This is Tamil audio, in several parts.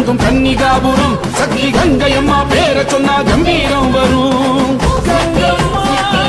விளங்கும் கன்னிகாபுரம் சக்தி கங்கையம்மா பேர சொன்னா கம்பீரம் வரும் கங்கம்மா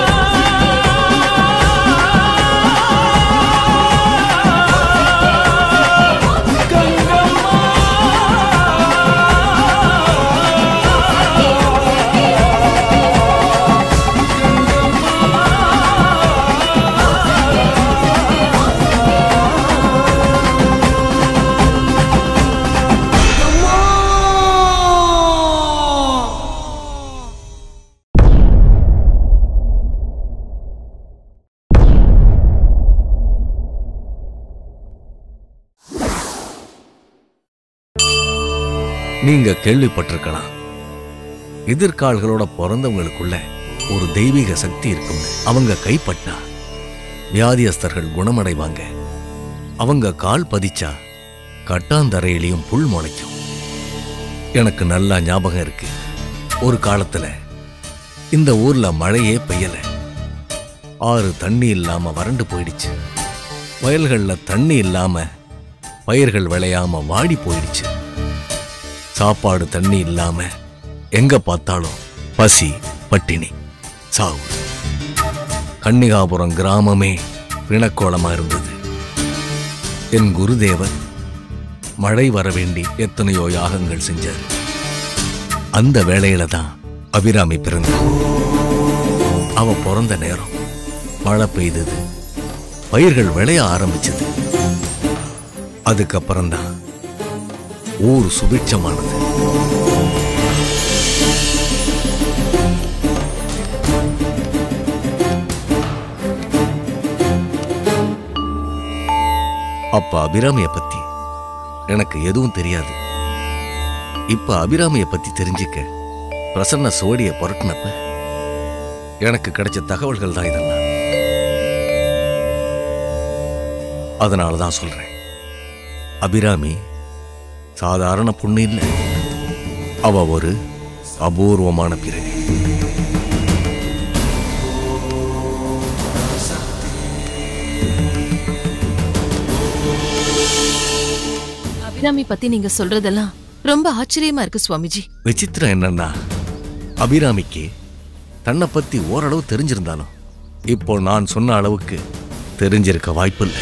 நீங்க கேள்விப்பட்டிருக்கலாம் எதிர்கால்களோட பிறந்தவங்களுக்குள்ள ஒரு தெய்வீக சக்தி இருக்கும்னு அவங்க கைப்பட்டா வியாதியஸ்தர்கள் குணமடைவாங்க அவங்க கால் பதிச்சா கட்டாந்தரையிலையும் புல் முளைக்கும் எனக்கு நல்லா ஞாபகம் இருக்கு ஒரு காலத்துல இந்த ஊர்ல மழையே பெய்யல ஆறு தண்ணி இல்லாம வறண்டு போயிடுச்சு வயல்கள்ல தண்ணி இல்லாம பயிர்கள் விளையாம வாடி போயிடுச்சு சாப்பாடு தண்ணி இல்லாம எங்க பார்த்தாலும் பசி பட்டினி சாவு கன்னிகாபுரம் கிராமமே பிணக்கோலமா இருந்தது என் குருதேவர் மழை வர வேண்டி எத்தனையோ யாகங்கள் செஞ்சார் அந்த வேளையில தான் அபிராமி பிறந்தா அவ பிறந்த நேரம் மழை பெய்தது பயிர்கள் விளைய ஆரம்பிச்சது அதுக்கப்புறம்தான் ஊர் சுபிட்சமானது அப்ப அபிராமிய பத்தி எனக்கு எதுவும் தெரியாது இப்ப அபிராமிய பத்தி தெரிஞ்சுக்க பிரசன்ன சோடிய புரட்டினப்ப எனக்கு கிடைச்ச தகவல்கள் தான் இதெல்லாம் அதனால தான் சொல்றேன் அபிராமி சாதாரண பொண்ணு இல்ல அவ ஒரு அபூர்வமான பிறவி அபிராமி பத்தி நீங்க சொல்றதெல்லாம் ரொம்ப ஆச்சரியமா இருக்கு சுவாமிஜி விசித்திரம் என்னன்னா அபிராமிக்கு தன்னை பத்தி ஓரளவு தெரிஞ்சிருந்தாலும் இப்போ நான் சொன்ன அளவுக்கு தெரிஞ்சிருக்க வாய்ப்பில்லை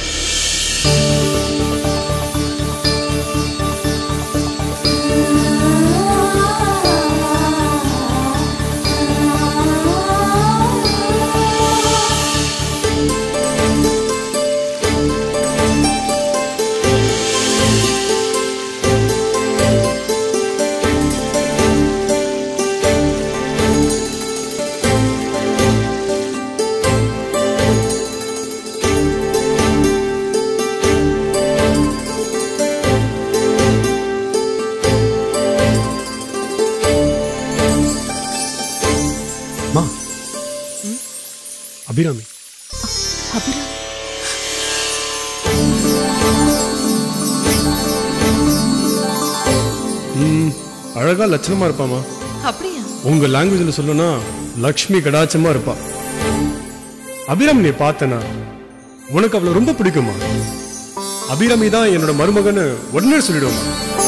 மா அபிராமி அபிராமி ம் அழகா லட்சணமா இருப்பாமா அப்படியா உங்க லாங்குவேஜ்ல சொல்லணும்னா லக்ஷ்மி கடாச்சமா இருப்பா அபிராமி நீ பார்த்தனா உனக்கு அவளை ரொம்ப பிடிக்குமா அபிராமி தான் என்னோட மருமகன்னு உடனே சொல்லிடுவோமா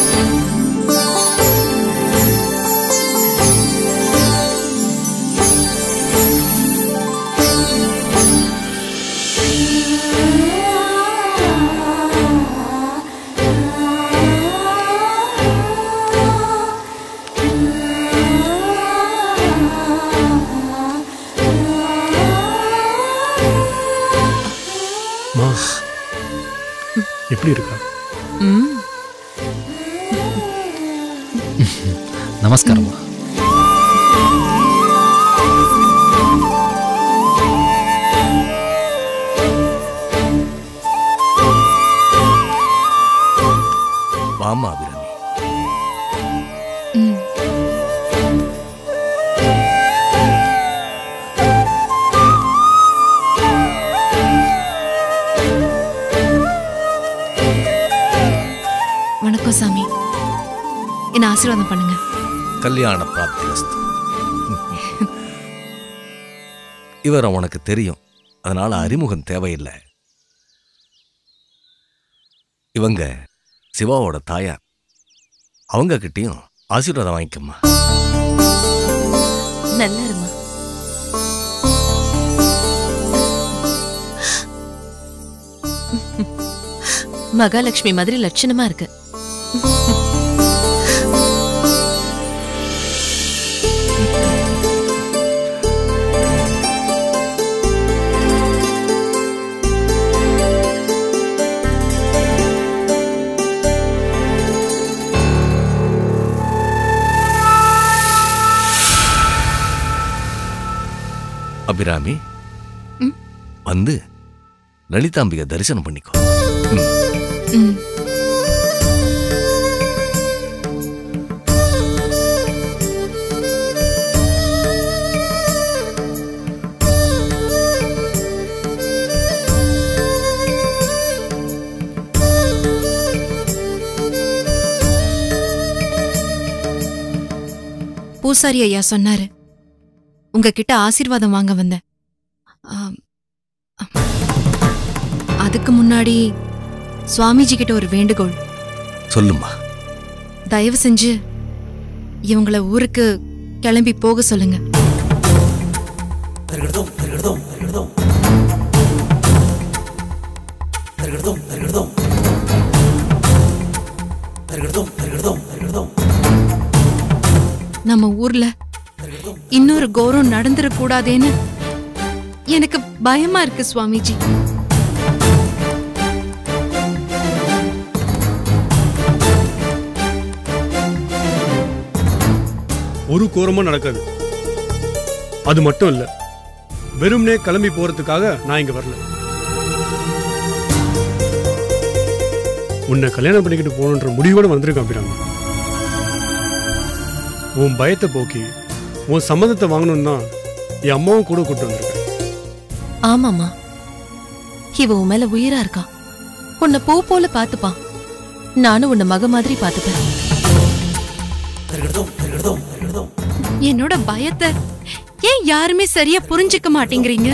மா எப்படி இருக்கா ம் நமஸ்காரம்மா வாமா அபிராமி ம் வணக்கம் சாமி என்ன ஆசீர்வாதம் பண்ணுங்க கல்யாண பிராப்தியஸ்து இவரை உனக்கு தெரியும் அதனால அறிமுகம் தேவையில்லை இவங்க சிவாவோட தாயார் அவங்க கிட்டயும் ஆசீர்வாதம் வாங்கிக்கம்மா நல்லா இருமா மகாலட்சுமி மாதிரி லட்சணமா இருக்கு அபிராமி ம்? வந்து லலிதாம்பிகை தரிசனம் பண்ணிக்கோ ம். ம். பூசாரி ஐயா சொன்னாரு உங்ககிட்ட ஆசீர்வாதம் வாங்க வந்தேன் ஆம். அதுக்கு முன்னாடி சுவாமிஜி கிட்ட ஒரு வேண்டுகோள் சொல்லும்மா தயவு செஞ்சு இவங்கள ஊருக்கு கிளம்பி போக சொல்லுங்க நம்ம ஊர்ல இன்னொரு கௌரவம் நடந்துடக் கூடாதேன்னு எனக்கு பயமா இருக்கு சுவாமிஜி ஒரு கோரமும் நடக்காது அது மட்டும் இல்ல வெறும்னே கிளம்பி போறதுக்காக நான் இங்க வரல உன்னை கல்யாணம் பண்ணிக்கிட்டு போகணுன்ற முடிவோட வந்திருக்கேன் அபிராமி உன் பயத்தை போக்கி உன் சம்மதத்தை வாங்கணும் தான் என் அம்மாவும் கூட கூட்டு வந்திருக்கேன் ஆமாமா இவ உன் மேல உயிரா இருக்கா உன்னை பூ போல பாத்துப்பான் நானும் உன்னை மக மாதிரி பாத்துப்பேன் என்னோட பயத்தை ஏன் யாருமே சரியா புரிஞ்சுக்க மாட்டேங்கிறீங்க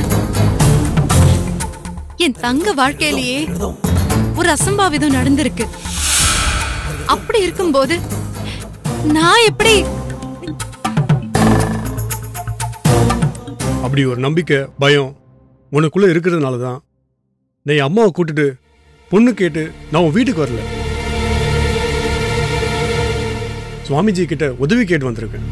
என் தங்க வாழ்க்கையிலேயே ஒரு அசம்பாவிதம் நடந்திருக்கு அப்படி இருக்கும்போது நான் எப்படி அப்படி ஒரு நம்பிக்கை பயம் உனக்குள்ள இருக்கிறதுனால தான் நான் என் அம்மாவை கூட்டிட்டு பொண்ணு கேட்டு நான் உன் வீட்டுக்கு வரல சுவாமிஜி கிட்ட உதவி கேட்டு வந்திருக்கேன்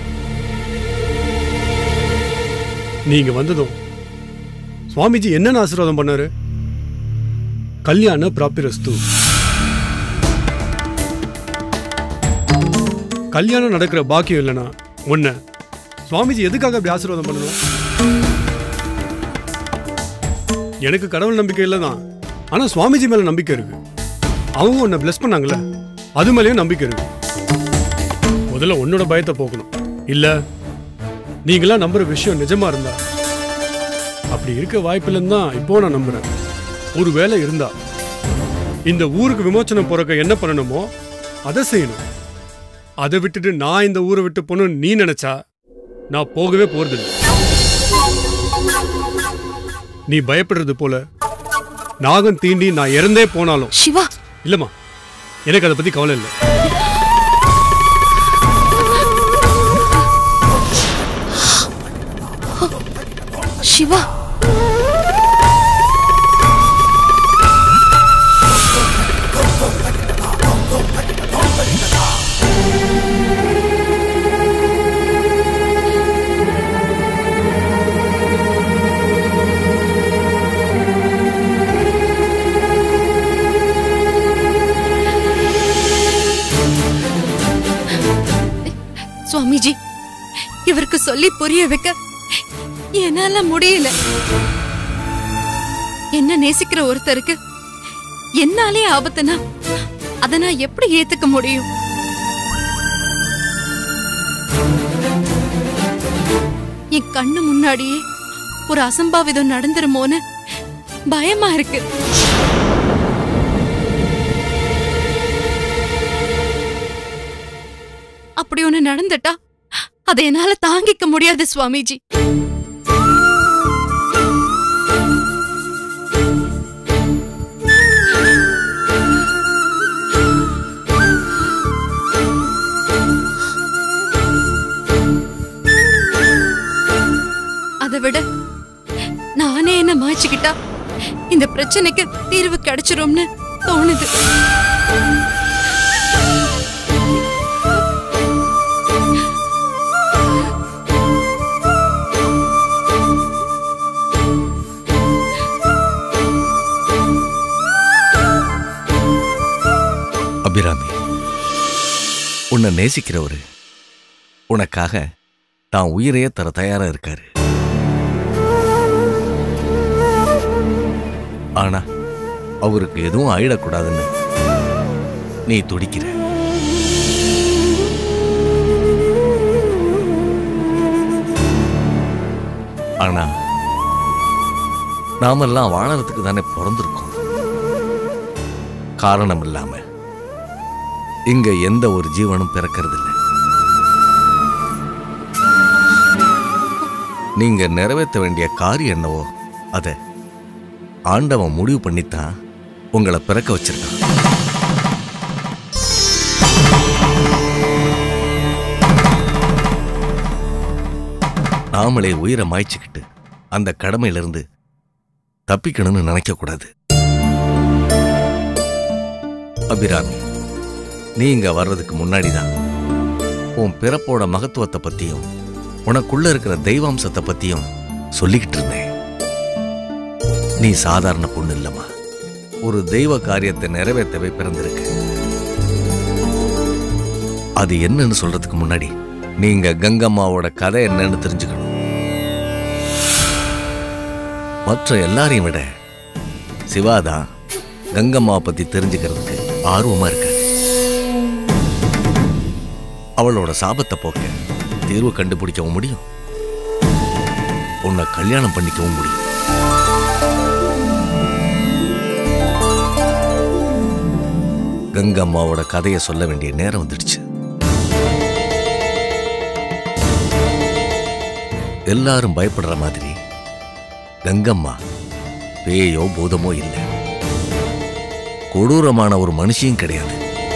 நீங்க வந்ததும் சுவாமிஜி என்னென்ன ஆசீர்வாதம் பண்ணாரு கல்யாண பிராப்திரஸ்து கல்யாணம் நடக்கிற பாக்கியம் இல்லைன்னா உன்னை சுவாமிஜி எதுக்காக அப்படி ஆசீர்வாதம் பண்ணணும் எனக்கு கடவுள் நம்பிக்கை இல்லை தான் ஆனா சுவாமிஜி மேல நம்பிக்கை இருக்கு அவங்க உன்னை பிளஸ் பண்ணாங்கல்ல அது மேலயும் நம்பிக்கை இருக்கு முதல்ல உன்னோட பயத்தை போக்கணும் இல்ல நீங்களா நம்புற விஷயம் நிஜமா இருந்தா அப்படி இருக்க வாய்ப்பில்லைன்னு தான் இப்போ நான் நம்புறேன் ஒரு வேலை இருந்தா இந்த ஊருக்கு விமோச்சனம் பிறக்க என்ன பண்ணணுமோ அதை செய்யணும் அதை விட்டுட்டு நான் இந்த ஊரை விட்டு போகணும்னு நீ நினைச்சா நான் போகவே போறதில்லை நீ பயப்படுறது போல நாகம் தீண்டி நான் இறந்தே போனாலும் சிவா இல்லம்மா எனக்கு அதை பத்தி கவலை இல்லை சிவா சுவாமிஜி இவருக்கு சொல்லி புரிய வைக்க என்னால முடியல என்ன நேசிக்கிற ஒருத்தருக்கு என்னாலே ஆபத்துனா அதை நான் எப்படி ஏத்துக்க முடியும் என் கண்ணு முன்னாடியே ஒரு அசம்பாவிதம் நடந்துருமோன்னு பயமா இருக்கு அப்படி ஒண்ணு நடந்துட்டா அதை என்னால தாங்கிக்க முடியாது சுவாமிஜி மாத்திக்கிறத விட நானே என்ன மாய்ச்சிக்கிட்டா இந்த பிரச்சனைக்கு தீர்வு கிடைச்சிரும்னு தோணுது அபிராமி உன்னை நேசிக்கிறவரு உனக்காக தான் உயிரையே தர தயாரா இருக்காரு ஆனா அவருக்கு எதுவும் ஆயிடக்கூடாதுன்னு நீ துடிக்கிற ஆனா நாமெல்லாம் வாழறதுக்கு தானே பிறந்திருக்கோம் காரணம் இல்லாம இங்க எந்த ஒரு ஜீவனும் பிறக்கிறது இல்ல நீங்க நிறைவேற்ற வேண்டிய காரியம் என்னவோ அத ஆண்டவன் முடிவு பண்ணித்தான் உங்களை பிறக்க வச்சிருக்கான் நாமளே உயிரை மாய்ச்சிக்கிட்டு அந்த கடமையிலிருந்து தப்பிக்கணும்னு நினைக்க கூடாது அபிராமி நீ இங்க வர்றதுக்கு முன்னாடி தான் உன் பிறப்போட மகத்துவத்தை பத்தியும் உனக்குள்ள இருக்கிற தெய்வாம்சத்தை பத்தியும் சொல்லிக்கிட்டு இருந்தேன் நீ சாதாரண பொண்ணு இல்லம்மா ஒரு தெய்வ காரியத்தை நிறைவேற்றவே பிறந்திருக்கு அது என்னன்னு சொல்றதுக்கு முன்னாடி நீங்க கங்கம்மாவோட கதை என்னன்னு தெரிஞ்சுக்கணும் மற்ற எல்லாரையும் விட சிவாதான் கங்கம்மாவை பத்தி தெரிஞ்சுக்கிறதுக்கு ஆர்வமா இருக்காரு அவளோட சாபத்தை போக்க தீர்வு கண்டுபிடிக்கவும் முடியும் உன்னை கல்யாணம் பண்ணிக்கவும் முடியும் கங்கம்மாவோட கதையை சொல்ல வேண்டிய நேரம் வந்துடுச்சு எல்லாரும் பயப்படுற மாதிரி கங்கம்மா பேயோ பூதமோ இல்லை கொடூரமான ஒரு மனுஷியும் கிடையாது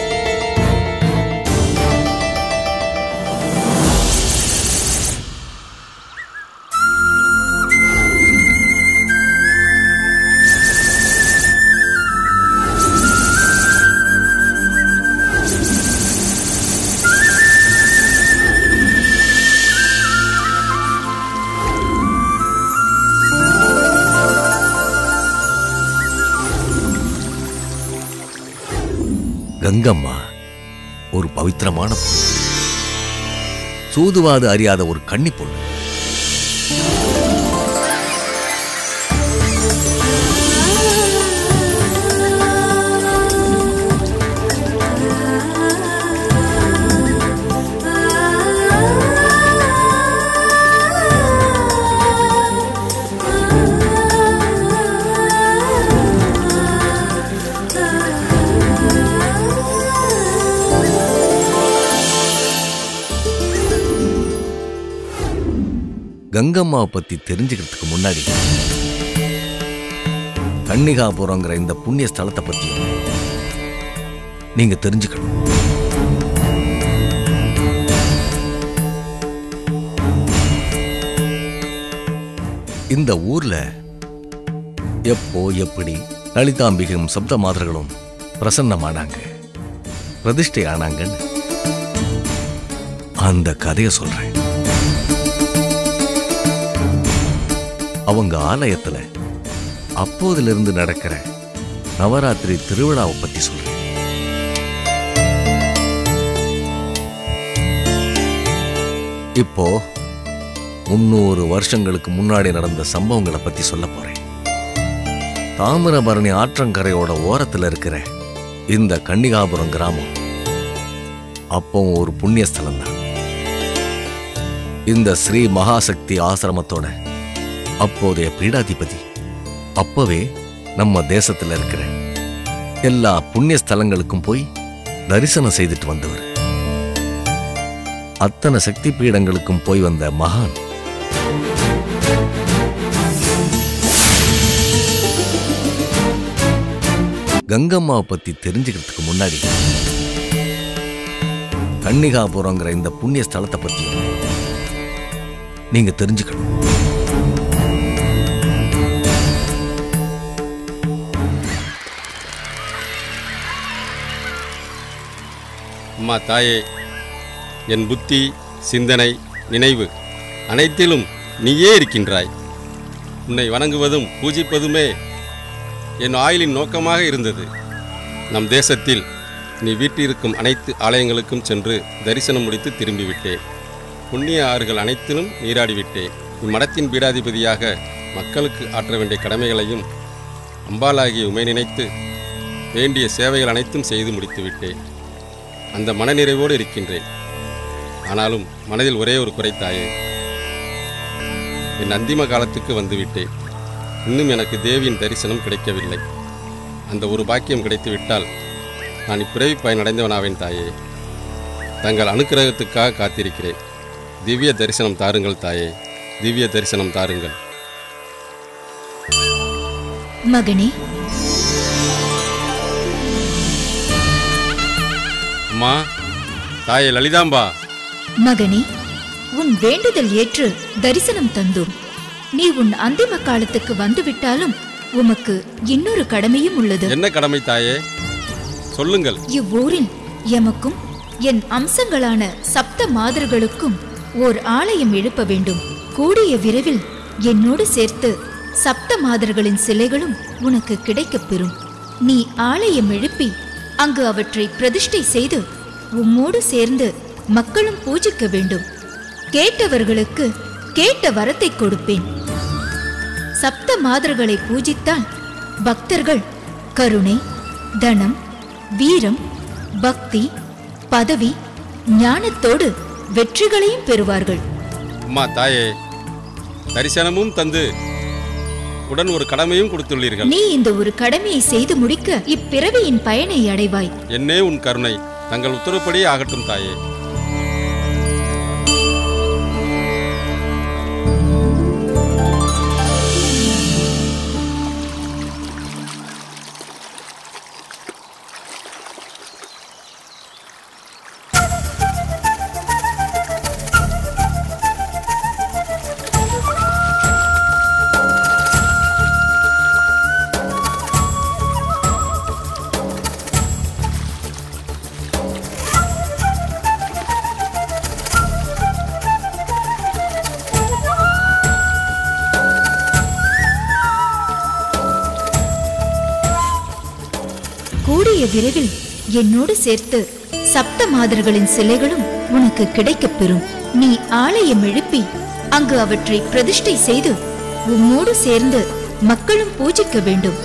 கங்கம்மா ஒரு பவித்திரமான பொண்ணு சூதுவாது அறியாத ஒரு கன்னி பொண்ணு கங்கம்மாவை பத்தி தெரிஞ்சுக்கிறதுக்கு முன்னாடி கன்னிகாபுரங்கிற இந்த புண்ணிய ஸ்தலத்தை பத்தியும் நீங்க தெரிஞ்சுக்கணும் இந்த ஊர்ல எப்போ எப்படி லலிதாம்பிகையும் சப்த மாதர்களும் பிரசன்னமானாங்க பிரதிஷ்டை ஆனாங்கன்னு அந்த கதையை சொல்றேன் அவங்க ஆலயத்துல அப்போதிலிருந்து நடக்கிற நவராத்திரி திருவிழாவை பத்தி சொல்றேன் இப்போ முன்னூறு வருஷங்களுக்கு முன்னாடி நடந்த சம்பவங்களை பத்தி சொல்ல போறேன் தாமிரபரணி ஆற்றங்கரையோட ஓரத்துல இருக்கிற இந்த கன்னிகாபுரம் கிராமம் அப்பவும் ஒரு புண்ணிய ஸ்தலம் தான் இந்த ஸ்ரீ மகாசக்தி ஆசிரமத்தோட அப்போதைய பீடாதிபதி அப்பவே நம்ம தேசத்துல இருக்கிற எல்லா புண்ணிய ஸ்தலங்களுக்கும் போய் தரிசனம் செய்துட்டு வந்தவர் அத்தனை சக்தி பீடங்களுக்கும் போய் வந்த மகான் கங்கம்மாவை பத்தி தெரிஞ்சுக்கிறதுக்கு முன்னாடி கன்னிகாபுரங்கிற இந்த புண்ணிய ஸ்தலத்தை பத்தியும் நீங்க தெரிஞ்சுக்கணும் அம்மா தாயே என் புத்தி சிந்தனை நினைவு அனைத்திலும் நீயே இருக்கின்றாய் உன்னை வணங்குவதும் பூஜிப்பதுமே என் ஆயுளின் நோக்கமாக இருந்தது நம் தேசத்தில் நீ வீட்டிருக்கும் அனைத்து ஆலயங்களுக்கும் சென்று தரிசனம் முடித்து திரும்பிவிட்டேன் புண்ணிய ஆறுகள் அனைத்திலும் நீராடிவிட்டேன் இம்மடத்தின் பீடாதிபதியாக மக்களுக்கு ஆற்ற வேண்டிய கடமைகளையும் அம்பாலாகிய உமை நினைத்து வேண்டிய சேவைகள் அனைத்தும் செய்து முடித்து விட்டேன் அந்த மனநிறைவோடு இருக்கின்றேன் ஆனாலும் மனதில் ஒரே ஒரு குறைத்தாயே என் அந்திம காலத்துக்கு வந்துவிட்டேன் இன்னும் எனக்கு தேவியின் தரிசனம் கிடைக்கவில்லை அந்த ஒரு பாக்கியம் கிடைத்துவிட்டால் நான் இப்பிறவி பயனடைந்தவனாவேன் தாயே தங்கள் அனுக்கிரகத்துக்காக காத்திருக்கிறேன் திவ்ய தரிசனம் தாருங்கள் தாயே திவ்ய தரிசனம் தாருங்கள் மகனே அம்மா தாயே லலிதாம்பா மகனே உன் வேண்டுதல் ஏற்று தரிசனம் தந்தோம் நீ உன் அந்திம காலத்துக்கு வந்துவிட்டாலும் உமக்கு இன்னொரு கடமையும் உள்ளது என்ன கடமை தாயே சொல்லுங்கள் இவ்வூரில் எமக்கும் என் அம்சங்களான சப்த மாதர்களுக்கும் ஓர் ஆலயம் எழுப்ப வேண்டும் கூடிய விரைவில் என்னோடு சேர்த்து சப்த மாதர்களின் சிலைகளும் உனக்கு கிடைக்கப் பெறும் நீ ஆலயம் எழுப்பி அங்கு அவற்றை பிரதிஷ்டை செய்து உம்மோடு சேர்ந்து மக்களும் பூஜிக்க வேண்டும் கேட்டவர்களுக்கு கேட்ட வரத்தை கொடுப்பேன் சப்த மாதர்களை பூஜித்தால் பக்தர்கள் கருணை தனம் வீரம் பக்தி பதவி ஞானத்தோடு வெற்றிகளையும் பெறுவார்கள் அம்மா தாயே தரிசனமும் தந்து உடன் ஒரு கடமையும் கொடுத்துள்ளீர்கள் நீ இந்த ஒரு கடமையை செய்து முடிக்க இப்பிறவியின் பயனை அடைவாய் என்னே உன் கருணை தங்கள் உத்தரவுப்படியே ஆகட்டும் தாயே கூடிய விரைவில் என்னோடு சேர்த்து சப்த மாதர்களின் சிலைகளும் உனக்கு கிடைக்கப் பெறும் நீ ஆலயம் எழுப்பி அங்கு அவற்றை பிரதிஷ்டை செய்து உம்மோடு சேர்ந்து மக்களும் பூஜிக்க வேண்டும்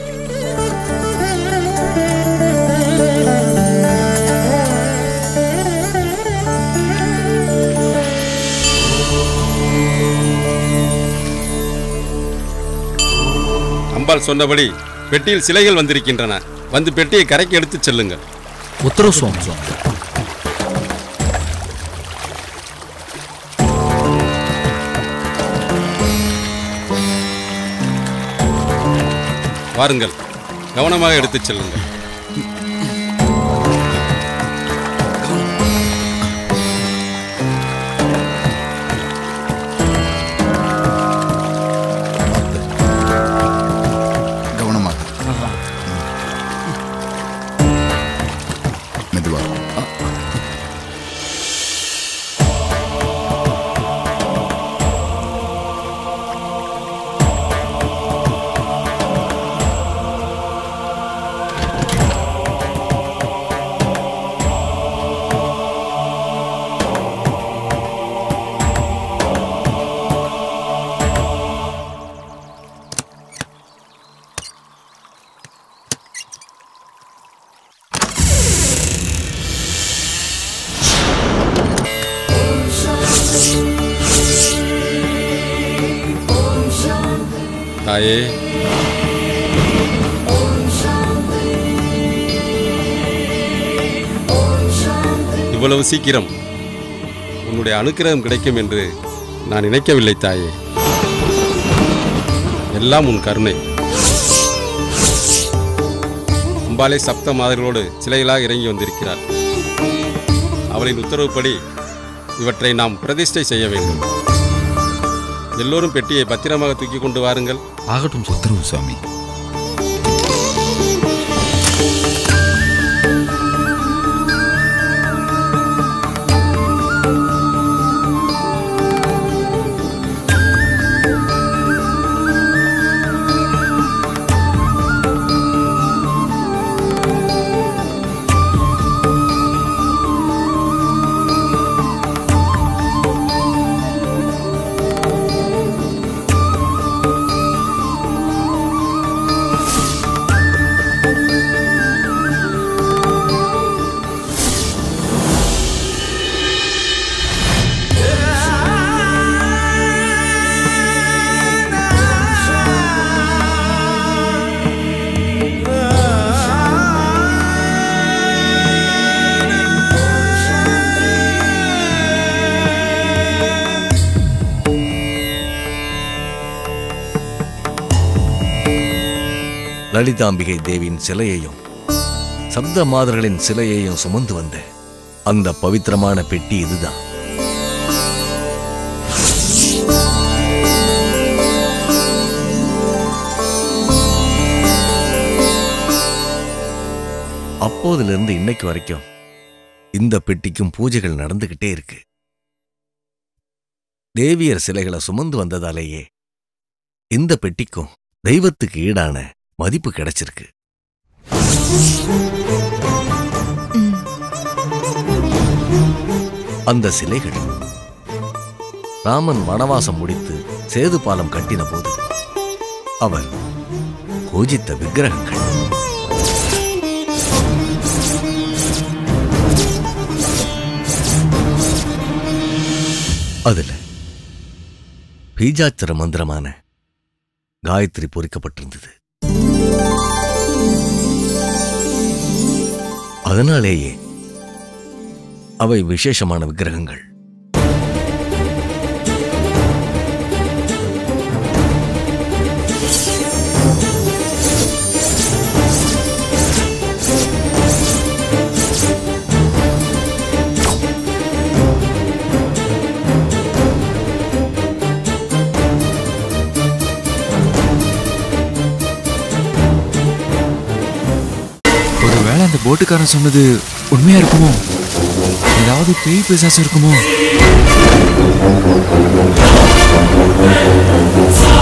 அம்பாள் சொன்னபடி பெட்டியில் சிலைகள் வந்திருக்கின்றன வந்து பெட்டியை கரைக்கு எடுத்துச் செல்லுங்கள் உத்தரவு சுவாமி சுவாமி வாருங்கள் கவனமாக எடுத்துச் செல்லுங்கள் கவனமாக மெதுவா தாயே இவ்வளவு சீக்கிரம் உன்னுடைய அனுக்கிரகம் கிடைக்கும் என்று நான் நினைக்கவில்லை தாயே எல்லாம் உன் கருணை அம்பாலே சப்த மாதர்களோடு சிலைகளாக இறங்கி வந்திருக்கிறார் அவளின் உத்தரவுப்படி இவற்றை நாம் பிரதிஷ்டை செய்ய வேண்டும் எல்லோரும் பெட்டியை பத்திரமாக தூக்கி கொண்டு வாருங்கள் ஆகட்டும் சுவாமி. உத்தரவு சுவாமி லலிதாம்பிகை தேவியின் சிலையையும் சப்த மாதர்களின் சிலையையும் சுமந்து வந்த அந்த பவித்திரமான பெட்டி இதுதான் அப்போதிலிருந்து இன்னைக்கு வரைக்கும் இந்த பெட்டிக்கும் பூஜைகள் நடந்துகிட்டே இருக்கு தேவியர் சிலைகளை சுமந்து வந்ததாலேயே இந்த பெட்டிக்கும் தெய்வத்துக்கு ஈடான மதிப்பு கிடைச்சிருக்கு ம், அந்த சிலைகள் ராமன் வனவாசம் முடித்து சேது பாலம் கட்டின போது அவர் பூஜித்த விக்கிரகங்கள் அதுல பீஜாச்சர மந்திரமான காயத்ரி பொறிக்கப்பட்டிருந்தது அதனாலேயே அவை விசேஷமான விக்கிரகங்கள் ஒருவேளை அந்த போட்டுக்காரன் சொன்னது உண்மையா இருக்குமோ ஏதாவது பேய் பிசாசு இருக்குமோ